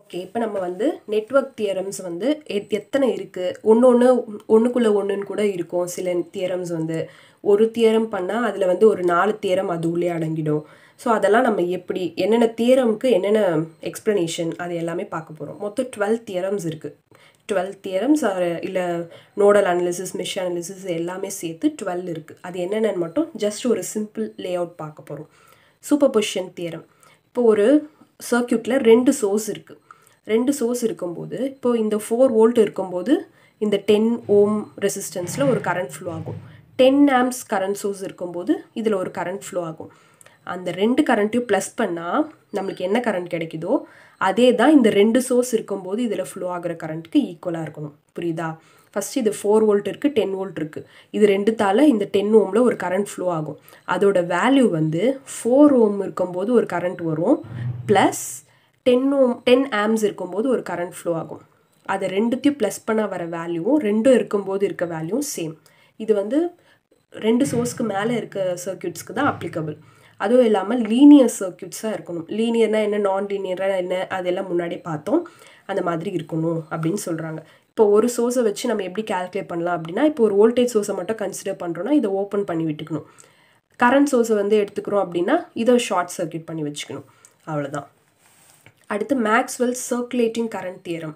okay இப்போ நம்ம வந்து நெட்வொர்க் தியரம்ஸ் வந்து எத் எத்தனை இருக்குது ஒன்று ஒன்று ஒன்றுக்குள்ளே ஒன்றுன்னு கூட இருக்கும் சில தியரம்ஸ் வந்து ஒரு தியரம் பண்ணால் அதில் வந்து ஒரு நாலு தியரம் அது உள்ளே அடங்கிடும் ஸோ அதெல்லாம் நம்ம எப்படி என்னென்ன தியரம்க்கு என்னென்ன எக்ஸ்ப்ளனேஷன் அது எல்லாமே பார்க்க போகிறோம் மொத்தம் டுவெல் தியரம்ஸ் இருக்குது டுவெல் தியரம்ஸ் இல்லை நோடல் அனாலிசிஸ் மெஷ் அனாலிசிஸ் எல்லாமே சேர்த்து டுவெல் இருக்குது அது என்னென்னு மட்டும் ஜஸ்ட் ஒரு சிம்பிள் லே அவுட் பார்க்க போகிறோம் சூப்பர் பொசிஷன் தியரம் இப்போ ஒரு சர்க்கியூட்டில் ரெண்டு சோர்ஸ் இருக்குது ரெண்டு சோர்ஸ் இருக்கும்போது இப்போ இந்த ஃபோர் வோல்ட் இருக்கும்போது இந்த டென் ஓம் ரெசிஸ்டன்ஸில் ஒரு கரண்ட் ஃப்ளோ ஆகும் டென் ஆம்ஸ் கரண்ட் சோர்ஸ் இருக்கும்போது இதில் ஒரு கரண்ட் ஃப்ளோ ஆகும் அந்த ரெண்டு கரண்ட்டையும் ப்ளஸ் பண்ணால் நம்மளுக்கு என்ன கரண்ட் கிடைக்குதோ அதே தான் இந்த ரெண்டு சோர்ஸ் இருக்கும்போது இதில் ஃப்ளோ ஆகிற கரண்ட்டுக்கு ஈக்குவலாக இருக்கணும் புரியுதா ஃபஸ்ட்டு இது ஃபோர் வோல்ட் இருக்குது டென் வோல்ட் இருக்குது இது ரெண்டுத்தால் இந்த டென் ஓமில் ஒரு கரண்ட் ஃப்ளோ ஆகும் அதோட வேல்யூ வந்து ஃபோர் ஓம் இருக்கும்போது ஒரு கரண்ட் வரும் plus ten ohm ten amps இருக்கும்போது ஒரு கரண்ட் ஃப்ளோ ஆகும் அதை ரெண்டுத்தையும் ப்ளஸ் பண்ண வர வேல்யூவும் ரெண்டும் இருக்கும்போது இருக்க வேல்யூவும் சேம் இது வந்து ரெண்டு சோர்ஸ்க்கு மேலே இருக்க சர்க்கியூட்ஸ்க்கு தான் அப்ளிகபிள் அதுவும் இல்லாமல் லீனியர் சர்க்கியூட்ஸாக இருக்கணும் லீனியர்னால் என்ன நான் லீனியராக என்ன அதெல்லாம் முன்னாடி பார்த்தோம் அந்த மாதிரி இருக்கணும் அப்படின்னு சொல்கிறாங்க இப்போ ஒரு சோர்ஸை வச்சு நம்ம எப்படி கால்குலேட் பண்ணலாம் அப்படின்னா இப்போ ஒரு வோல்டேஜ் சோர்ஸை மட்டும் கன்சிடர் பண்ணுறோன்னா இதை ஓப்பன் பண்ணி விட்டுக்கணும் கரண்ட் சோர்ஸை வந்து எடுத்துக்கிறோம் அப்படின்னா இதை ஷார்ட் சர்க்கியூட் பண்ணி வச்சுக்கணும் அவ்வளோதான் அடுத்து Maxwell circulating current theorem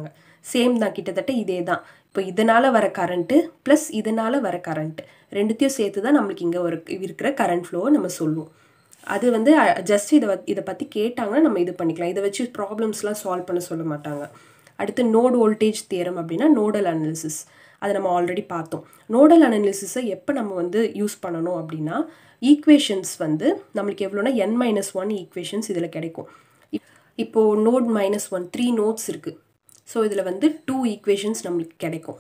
same தான் கிட்டத்தட்ட இதே தான் இப்போ இதனால் வர கரண்ட்டு ப்ளஸ் இதனால் வர கரண்ட் ரெண்டுத்தையும் சேர்த்து தான் நம்மளுக்கு இங்கே ஒரு இருக்கிற கரண்ட் ஃப்ளோவை நம்ம சொல்லுவோம் அது வந்து ஜஸ்ட் இதை இதை பற்றி கேட்டாங்கன்னா நம்ம இது பண்ணிக்கலாம் இதை வச்சு ப்ராப்ளம்ஸ்லாம் சால்வ் பண்ண சொல்ல மாட்டாங்க அடுத்து நோட் வோல்டேஜ் தியரம் அப்படின்னா நோடல் அனாலிசிஸ் அதை நம்ம ஆல்ரெடி பார்த்தோம் நோடல் அனாலிசிஸை எப்போ நம்ம வந்து யூஸ் பண்ணணும் அப்படின்னா ஈக்குவேஷன்ஸ் வந்து நம்மளுக்கு எவ்வளோனா என் மைனஸ் ஒன் ஈக்குவேஷன்ஸ் இதில் கிடைக்கும் இப்போது node minus one three nodes இருக்குது ஸோ இதில் வந்து டூ ஈக்குவேஷன்ஸ் நம்மளுக்கு கிடைக்கும்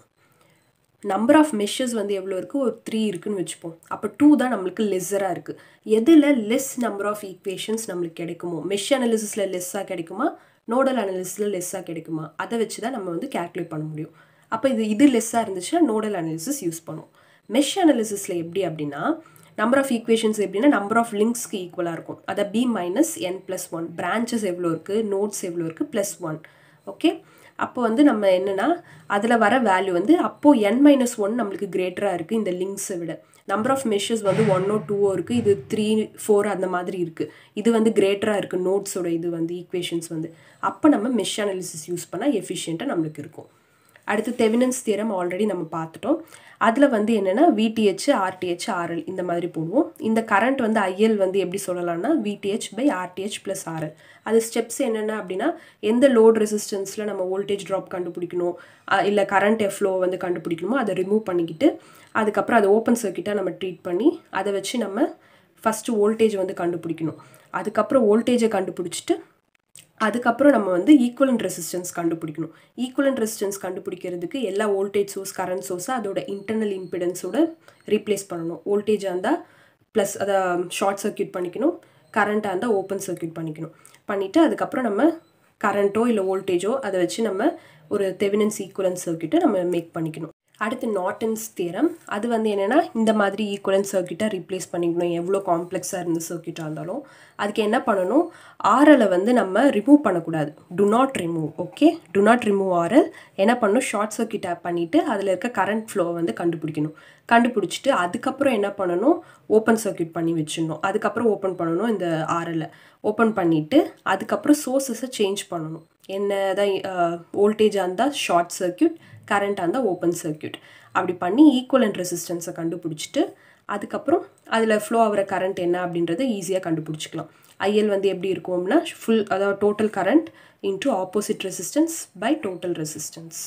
நம்பர் ஆஃப் மெஷர்ஸ் வந்து எவ்வளோ இருக்குது ஒரு த்ரீ இருக்குன்னு வச்சுப்போம் அப்போ டூ தான் நம்மளுக்கு லெஸ்ஸராக இருக்குது எதில் லெஸ் நம்பர் ஆஃப் ஈக்குவேஷன்ஸ் நம்மளுக்கு கிடைக்குமோ மெஷ் அனாலிசிஸில் லெஸ்ஸாக கிடைக்குமா நோடல் அனாலிசிஸில் லெஸ்ஸாக கிடைக்குமா அதை வச்சு தான் நம்ம வந்து கேல்குலேட் பண்ண முடியும் அப்போ இது இது லெஸ்ஸாக இருந்துச்சுன்னா நோடல் அனாலிசிஸ் யூஸ் பண்ணுவோம் மெஷ் அனாலிசிஸில் எப்படி அப்படின்னா நம்பர் ஆஃப் ஈக்குவேஷன்ஸ் எப்படின்னா நம்பர் ஆஃப் லிங்க்ஸ்க்கு ஈக்குவலாக இருக்கும் அதை B minus N plus one branches எவ்வளோ இருக்குது நோட்ஸ் எவ்வளோ இருக்குது ப்ளஸ் ஒன் ஓகே அப்போ வந்து நம்ம என்னென்னா அதில் வர வேல்யூ வந்து அப்போது என் மைனஸ் ஒன் நம்மளுக்கு கிரேட்டராக இருக்குது இந்த லிங்க்ஸை விட நம்பர் ஆஃப் மெஷர்ஸ் வந்து ஒன்னோ டூவோ இருக்குது இது த்ரீ ஃபோர் அந்த மாதிரி இருக்குது இது வந்து கிரேட்டராக இருக்குது நோட்ஸோட இது வந்து ஈக்குவேஷன்ஸ் வந்து அப்போ நம்ம மெஷ் அனாலிசிஸ் யூஸ் பண்ணால் எஃபிஷியண்ட்டாக நம்மளுக்கு இருக்கும் அடுத்து தெவினன்ஸ் தியரம் ஆல்ரெடி நம்ம பார்த்துட்டோம் அதில் வந்து என்னென்னா விடிஹெச் ஆர்டிஹெச் ஆர்எல் இந்த மாதிரி போடுவோம் இந்த கரண்ட் வந்து ஐஎல் வந்து எப்படி சொல்லலாம்னா VTH by RTH plus RL அது ஸ்டெப்ஸ் என்னென்ன அப்படின்னா எந்த லோட் ரெசிஸ்டன்ஸில் நம்ம வோல்டேஜ் ட்ராப் கண்டுபிடிக்கணும் இல்லை கரண்ட் எஃப்ளோ வந்து கண்டுபிடிக்கணுமோ அதை ரிமூவ் பண்ணிக்கிட்டு அதுக்கப்புறம் அதை ஓப்பன் சர்க்கியூட்டாக நம்ம ட்ரீட் பண்ணி அதை வச்சு நம்ம ஃபஸ்ட்டு வோல்டேஜ் வந்து கண்டுபிடிக்கணும் அதுக்கப்புறம் வோல்டேஜை கண்டுபிடிச்சிட்டு அதுக்கப்புறம் நம்ம வந்து ஈக்குவலண்ட் ரெசிஸ்டன்ஸ் கண்டுபிடிக்கணும் ஈக்குவலண்ட் ரெசிஸ்டன்ஸ் கண்டுபிடிக்கிறதுக்கு எல்லா வோல்டேஜ் சோர்ஸ் கரண்ட் சோர்ஸை அதோட இன்டர்னல் இம்பிடன்ஸோட ரீப்ளேஸ் பண்ணணும் வோல்டேஜாக இருந்தால் ப்ளஸ் அதை ஷார்ட் சர்க்கியூட் பண்ணிக்கணும் கரண்ட்டாக இருந்தால் ஓப்பன் சர்க்கியூட் பண்ணிக்கணும் பண்ணிவிட்டு அதுக்கப்புறம் நம்ம கரண்ட்டோ இல்லை வோல்டேஜோ அதை வச்சு நம்ம ஒரு தெவினன்ஸ் ஈக்குவலன்ஸ் சர்க்கியூட்டை நம்ம மேக் பண்ணிக்கணும் அடுத்து நாட்டன்ஸ் தியரம் அது வந்து என்னென்னா இந்த மாதிரி ஈக்குவலன்ட் சர்க்கியூட்டை ரீப்ளேஸ் பண்ணிக்கணும் எவ்வளோ காம்ப்ளெக்ஸாக இருந்த சர்க்கியூட்டாக இருந்தாலும் அதுக்கு என்ன பண்ணணும் ஆர்எலை வந்து நம்ம ரிமூவ் பண்ணக்கூடாது do not remove okay do not remove RL என்ன பண்ணணும் ஷார்ட் சர்க்கியூட்டை பண்ணிவிட்டு அதில் இருக்க கரண்ட் ஃப்ளோவை வந்து கண்டுபிடிக்கணும் கண்டுபிடிச்சிட்டு அதுக்கப்புறம் என்ன பண்ணணும் ஓப்பன் சர்க்கியூட் பண்ணி வச்சிடணும் அதுக்கப்புறம் ஓப்பன் பண்ணணும் இந்த ஆர்எல்லை ஓப்பன் பண்ணிவிட்டு அதுக்கப்புறம் சோர்ஸஸை சேஞ்ச் பண்ணணும் என்ன தான் வோல்டேஜாக இருந்தால் ஷார்ட் சர்க்கியூட் கரண்ட்டாக இருந்தால் ஓப்பன் சர்க்கியூட் அப்படி பண்ணி ஈக்குவலண்ட் ரெசிஸ்டன்ஸை கண்டுபிடிச்சிட்டு அதுக்கப்புறம் அதில் ஃப்ளோ ஆகிற கரண்ட் என்ன அப்படின்றத ஈஸியாக கண்டுபிடிச்சிக்கலாம் ஐஎல் வந்து எப்படி இருக்கும்னா ஃபுல் அதாவது total current into opposite resistance by total resistance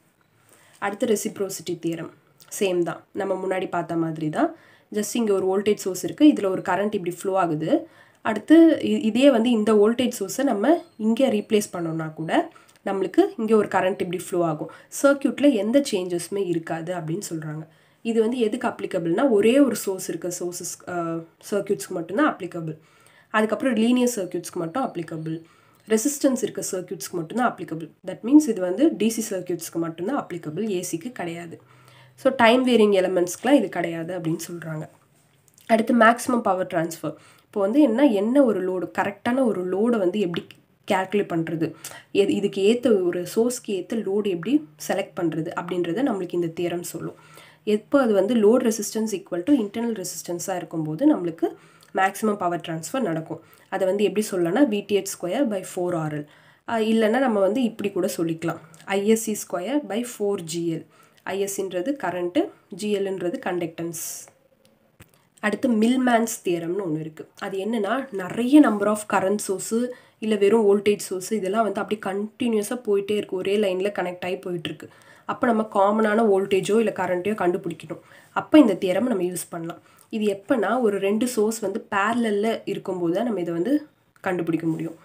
அடுத்து ரெசிப்ரோசிட்டி தியரம் சேம் தான் நம்ம முன்னாடி பார்த்த மாதிரி தான் ஜஸ்ட் இங்கே ஒரு வோல்டேஜ் சோர்ஸ் இருக்குது இதில் ஒரு கரண்ட் இப்படி ஃப்ளோ ஆகுது அடுத்து இதே வந்து இந்த வோல்டேஜ் சோர்ஸை நம்ம இங்கே ரீப்ளேஸ் பண்ணோம்னா கூட நம்மளுக்கு இங்கே ஒரு கரண்ட் இப்படி ஃப்ளோ ஆகும் சர்க்கியூட்டில் எந்த சேஞ்சஸுமே இருக்காது அப்படின்னு சொல்கிறாங்க இது வந்து எதுக்கு அப்ளிகபிள்னா ஒரே ஒரு சோர்ஸ் இருக்க சோர்ஸஸ் சர்க்கியூட்ஸ்க்கு மட்டும்தான் அப்ளிகபிள் அதுக்கப்புறம் லீனியர் சர்க்கியூட்ஸ்க்கு மட்டும் அப்ளிகபிள் ரெசிஸ்டன்ஸ் இருக்க சர்க்கியூட்ஸ்க்கு மட்டும்தான் அப்ளிகபிள் தட் மீன்ஸ் இது வந்து டிசி சர்க்கியூட்ஸ்க்கு மட்டும்தான் அப்ளிகபிள் ஏசிக்கு கிடையாது ஸோ டைம் வேரிங் எலமெண்ட்ஸ்க்குலாம் இது கிடையாது அப்படின்னு சொல்கிறாங்க அடுத்து மேக்ஸிமம் பவர் ட்ரான்ஸ்ஃபர் இப்போ வந்து என்ன என்ன ஒரு லோடு கரெக்டான ஒரு லோடை வந்து எப்படி கேல்குலேட் பண்ணுறது எது இதுக்கு ஏற்ற ஒரு சோர்ஸ்க்கு ஏற்ற லோடு எப்படி செலக்ட் பண்ணுறது அப்படின்றத நம்மளுக்கு இந்த தியரம் சொல்லும் எப்போ அது வந்து load resistance equal to internal ரெசிஸ்டன்ஸாக இருக்கும்போது நம்மளுக்கு மேக்ஸிமம் பவர் ட்ரான்ஸ்ஃபர் நடக்கும் அதை வந்து எப்படி சொல்லலாம்னா VTH square by four RL இல்லைன்னா நம்ம வந்து இப்படி கூட சொல்லிக்கலாம் ISC square by four GL ஐஎஸ்ன்றது கரண்ட்டு ஜிஎல்ன்றது கண்டக்டன்ஸ் அடுத்து மில்மேன்ஸ் தியரம்னு ஒன்று இருக்குது அது என்னென்னா நிறைய நம்பர் ஆஃப் கரண்ட் சோர்ஸு இல்லை வெறும் வோல்டேஜ் சோர்ஸு இதெல்லாம் வந்து அப்படி கண்டினியூஸாக போயிட்டே இருக்குது ஒரே லைனில் கனெக்ட் ஆகி போயிட்டுருக்கு அப்போ நம்ம காமனான வோல்டேஜோ இல்லை கரண்ட்டையோ கண்டுபிடிக்கணும் அப்போ இந்த தியரம் நம்ம யூஸ் பண்ணலாம் இது எப்போனா ஒரு ரெண்டு சோர்ஸ் வந்து பேரலில் இருக்கும்போது தான் நம்ம இதை வந்து கண்டுபிடிக்க முடியும்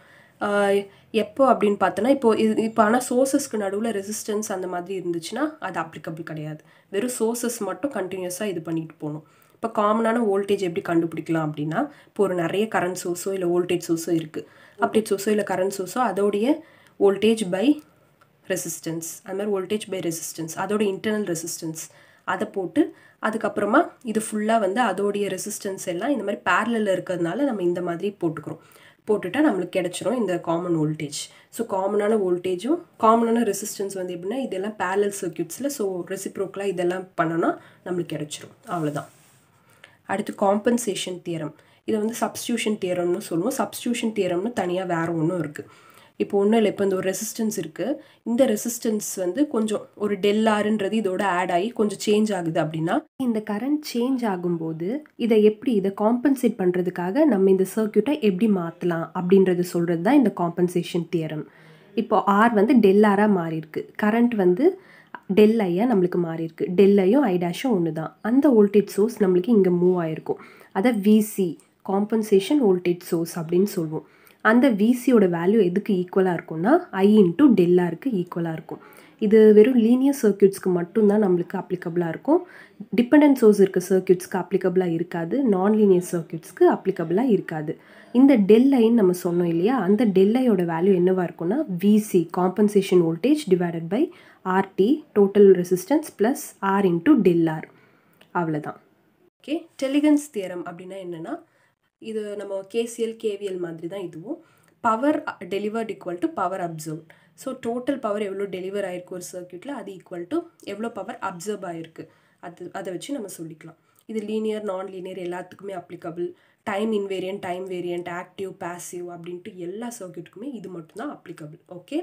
எப்போ அப்படின்னு பார்த்தோன்னா இப்போ இது இப்போ ஆனால் சோர்ஸஸ்க்கு நடுவில் ரெசிஸ்டன்ஸ் அந்த மாதிரி இருந்துச்சுன்னா அது அப்ளிகபிள் கிடையாது வெறும் சோர்ஸஸ் மட்டும் கண்டினியூஸாக இது பண்ணிட்டு போகணும் இப்போ காமனான வோல்டேஜ் எப்படி கண்டுபிடிக்கலாம் அப்படின்னா இப்போ ஒரு நிறைய கரண்ட் சோர்ஸோ இல்லை வோல்டேஜ் சோர்ஸோ இருக்குது அப்டேட் சோர்ஸோ இல்லை கரண்ட் சோர்ஸோ அதோடைய வோல்டேஜ் பை ரெசிஸ்டன்ஸ் அது மாதிரி வோல்டேஜ் பை ரெசிஸ்டன்ஸ் அதோட இன்டர்னல் ரெசிஸ்டன்ஸ் அதை போட்டு அதுக்கப்புறமா இது ஃபுல்லாக வந்து அதோடைய ரெசிஸ்டன்ஸ் எல்லாம் இந்த மாதிரி பேரலில் இருக்கிறதுனால நம்ம இந்த மாதிரி போட்டுக்கிறோம் போட்டுட்டா நம்மளுக்கு கிடச்சிரும் இந்த காமன் வோல்டேஜ் ஸோ காமனான வோல்டேஜும் காமனான ரெசிஸ்டன்ஸ் வந்து எப்படின்னா இதெல்லாம் பேரலல் சர்க்கியூட்ஸில் ஸோ ரெசிப்ரோக்கலாக இதெல்லாம் பண்ணோன்னா நம்மளுக்கு கிடச்சிரும் அவ்வளோதான் அடுத்து காம்பன்சேஷன் தியரம் இதை வந்து சப்ஸ்டியூஷன் தியரம்னு சொல்லுவோம் சப்ஸ்டியூஷன் தியரம்னு தனியாக வேறு ஒன்றும் இருக்குது இப்போ ஒன்றும் இல்லை இப்போ இந்த ஒரு ரெசிஸ்டன்ஸ் இருக்குது இந்த ரெசிஸ்டன்ஸ் வந்து கொஞ்சம் ஒரு டெல்லாருன்றது இதோட ஆட் ஆகி கொஞ்சம் சேஞ்ச் ஆகுது அப்படின்னா இந்த கரண்ட் சேஞ்ச் ஆகும்போது இதை எப்படி இதை காம்பன்சேட் பண்ணுறதுக்காக நம்ம இந்த சர்க்கியூட்டை எப்படி மாற்றலாம் அப்படின்றது சொல்கிறது தான் இந்த காம்பன்சேஷன் தியரம் இப்போ ஆர் வந்து டெல்லாராக மாறி இருக்கு கரண்ட் வந்து டெல் ஐயாக நம்மளுக்கு மாறி இருக்கு டெல் ஐயும் ஐ டேஷும் ஒன்று தான் அந்த வோல்டேஜ் சோர்ஸ் நம்மளுக்கு இங்கே மூவ் ஆயிருக்கும் அதை விசி காம்பன்சேஷன் வோல்டேஜ் சோர்ஸ் அப்படின்னு சொல்லுவோம் அந்த விசியோட வேல்யூ எதுக்கு ஈக்குவலாக இருக்கும்னா ஐ இன்ட்டு டெல்லாருக்கு ஈக்குவலாக இருக்கும் இது வெறும் லீனியர் சர்க்கியூட்ஸ்க்கு மட்டும்தான் நம்மளுக்கு அப்ளிகபிளாக இருக்கும் டிபெண்டன்ட் சோர்ஸ் இருக்க சர்க்கியூட்ஸ்க்கு அப்ளிகபிளாக இருக்காது நான் லீனியர் சர்க்கியூட்ஸ்க்கு அப்ளிகபிளாக இருக்காது இந்த டெல் ஐன்னு நம்ம சொன்னோம் இல்லையா அந்த டெல் ஐயோட வேல்யூ என்னவாக இருக்கும்னா VC compensation voltage divided by RT total resistance plus R into del R அவ்வளோதான் ஓகே டெலிகன்ஸ் தியரம் அப்படின்னா என்னென்னா இது நம்ம கேசிஎல் கேவிஎல் மாதிரி தான் இதுவும் power delivered equal to power absorb so total power எவ்வளோ டெலிவர் ஆயிருக்கு ஒரு சர்க்கியூட்டில் அது ஈக்குவல் டு எவ்வளோ பவர் அப்சர்வ் ஆயிருக்கு அது அதை வச்சு நம்ம சொல்லிக்கலாம் இது லீனியர் நான் லீனியர் எல்லாத்துக்குமே applicable time invariant time variant active passive அப்படின்ட்டு எல்லா சர்க்கியூட்டுக்குமே இது மட்டும்தான் அப்ளிகபிள் ஓகே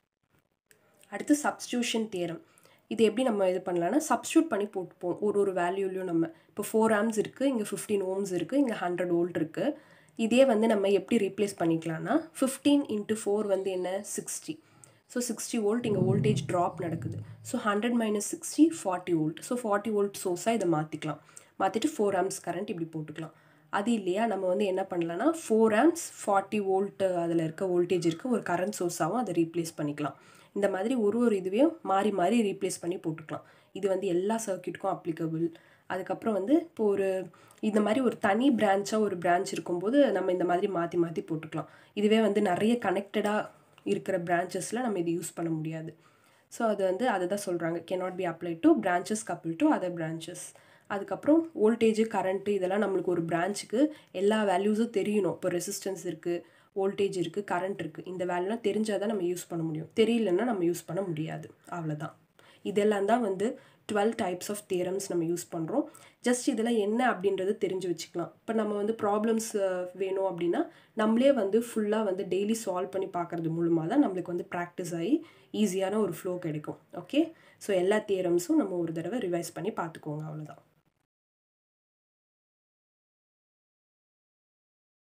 அடுத்து சப்ஸ்டியூஷன் தியரம் இது எப்படி நம்ம இது பண்ணலாம்னா சப்ஸ்டியூட் பண்ணி போட்டுப்போம் ஒரு ஒரு வேல்யூலையும் நம்ம இப்போ ஃபோர் ஆம்ஸ் இருக்குது இங்கே ஃபிஃப்டீன் ஓம்ஸ் இருக்குது இங்கே ஹண்ட்ரட் ஓல்ட் இருக்குது இதே வந்து நம்ம எப்படி ரீப்ளேஸ் பண்ணிக்கலாம்னா ஃபிஃப்டீன் இன்ட்டு ஃபோர் வந்து என்ன சிக்ஸ்டி ஸோ சிக்ஸ்டி வோல்ட் இங்கே வோல்டேஜ் ட்ராப் நடக்குது so hundred minus sixty forty volt so forty volt சோர்ஸாக இதை மாற்றிக்கலாம் மாற்றிட்டு ஃபோர் ஆம்ஸ் கரண்ட் இப்படி போட்டுக்கலாம் அது இல்லையா நம்ம வந்து என்ன பண்ணலாம்னா ஃபோர் ஆம்ஸ் ஃபார்ட்டி வோல்ட் அதில் இருக்க வோல்டேஜ் இருக்க ஒரு கரண்ட் சோர்ஸாகவும் அதை ரீப்ளேஸ் பண்ணிக்கலாம் இந்த மாதிரி ஒரு ஒரு இதுவையும் மாறி மாறி ரீப்ளேஸ் பண்ணி போட்டுக்கலாம் இது வந்து எல்லா சர்க்கியூட்டுக்கும் அப்ளிகபிள் அதுக்கப்புறம் வந்து இப்போ ஒரு இந்த மாதிரி ஒரு தனி பிரான்ச்சாக ஒரு பிரான்ச் இருக்கும்போது நம்ம இந்த மாதிரி மாற்றி மாற்றி போட்டுக்கலாம் இதுவே வந்து நிறைய கனெக்டடாக இருக்கிற பிரான்ச்சஸில் நம்ம இது யூஸ் பண்ண முடியாது ஸோ அது வந்து அதை தான் சொல்கிறாங்க cannot be apply to branches couple to other branches அதுக்கப்புறம் வோல்டேஜ் கரண்ட்டு இதெல்லாம் நம்மளுக்கு ஒரு பிரான்ச்சுக்கு எல்லா வேல்யூஸும் தெரியணும் இப்போ ரெசிஸ்டன்ஸ் இருக்குது வோல்டேஜ் இருக்குது கரண்ட் இருக்குது இந்த வேல்யூலாம் தெரிஞ்சால் தான் நம்ம யூஸ் பண்ண முடியும் தெரியலன்னா நம்ம யூஸ் பண்ண முடியாது அவ்வளோதான் இதெல்லாம் தான் வந்து டுவெல் டைப்ஸ் ஆஃப் தியரம்ஸ் நம்ம யூஸ் பண்ணுறோம் ஜஸ்ட் இதில் என்ன அப்படின்றது தெரிஞ்சு வச்சுக்கலாம் இப்போ நம்ம வந்து ப்ராப்ளம்ஸ் வேணும் அப்படின்னா நம்மளே வந்து ஃபுல்லாக வந்து டெய்லி சால்வ் பண்ணி பார்க்குறது மூலமாக தான் நம்மளுக்கு வந்து ப்ராக்டிஸ் ஆகி ஈஸியான ஒரு ஃப்ளோ கிடைக்கும் ஓகே ஸோ எல்லா தியரம்ஸும் நம்ம ஒரு தடவை ரிவைஸ் பண்ணி பார்த்துக்கோங்க அவ்வளோதான்